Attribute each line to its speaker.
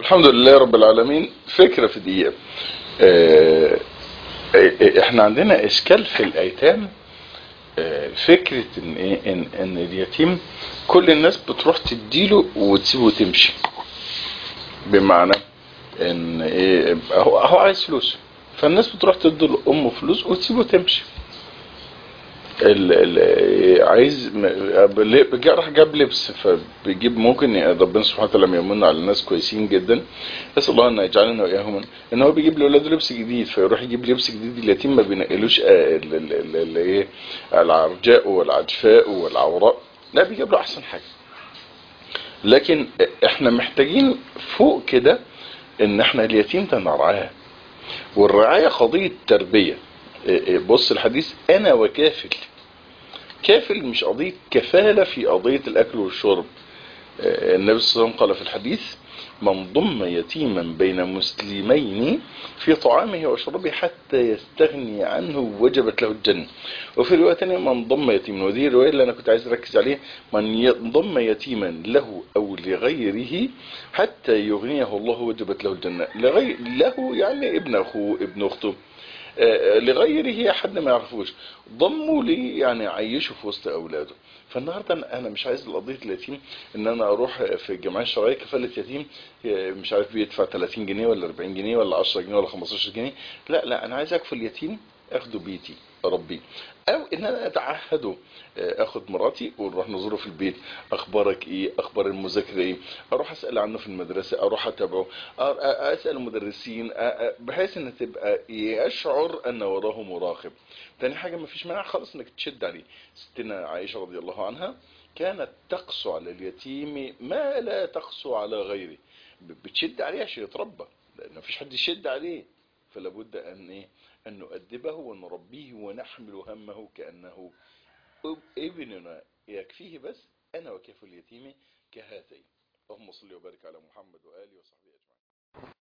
Speaker 1: الحمد لله رب العالمين فكرة في دقيقة آه، آه، احنا عندنا اشكال في الايتام آه، فكرة ان ايه ان, ان اليتيم كل الناس بتروح تديله وتسيبه وتمشي بمعنى ان ايه هو, هو عايز فلوس فالناس بتروح تدي لامه فلوس وتسيبه وتمشي ال ال عايز راح جاب لبس فبيجيب ممكن ربنا سبحانه وتعالى يمن على الناس كويسين جدا اسال الله ان يجعلنا واياهم ان هو بيجيب لاولاده لبس جديد فيروح يجيب لبس جديد اليتيم ما بينقلوش ايه العرجاء والعجفاء والعوراء لا بيجيب له احسن حاجه لكن احنا محتاجين فوق كده ان احنا اليتيم ده نرعاه والرعايه قضيه تربيه بص الحديث انا وكافل كافل مش قضية كفالة في قضية الاكل والشرب النبي صلى الله عليه وسلم قال في الحديث من ضم يتيما بين مسلمين في طعامه وشربه حتى يستغني عنه وجبت له الجنة وفي رواية ثانية من ضم يتيما ودي الرواية اللي انا كنت عايز اركز عليها من ضم يتيما له او لغيره حتى يغنيه الله وجبت له الجنة لغير له يعني ابن اخوه ابن اخته لغيره حد ما يعرفوش ضموا لي يعني عيشوا في وسط اولاده فالنهارده انا مش عايز قضيه اليتيم ان انا اروح في الجمعيه الشرعيه كفاله يتيم مش عارف بيدفع 30 جنيه ولا 40 جنيه ولا 10 جنيه ولا 15 جنيه لا لا انا عايز اكفل يتيم اخده بيتي اربيه او ان انا اتعهده اخد مراتي ونروح نزوره في البيت اخبارك ايه اخبار المذاكره ايه اروح اسال عنه في المدرسه اروح اتابعه اسال المدرسين بحيث ان تبقى يشعر ان وراه مراقب تاني حاجه ما فيش مانع خالص انك تشد عليه ستنا عائشه رضي الله عنها كانت تقسو على اليتيم ما لا تقسو على غيره بتشد عليه عشان يتربى لان ما فيش حد يشد عليه فلا بد ان ايه ان نؤدبه ونربيه ونحمل همه كانه ابننا يكفيه بس انا وكيف اليتيم كهاتين اللهم صل وبارك على محمد واله وصحبه اجمعين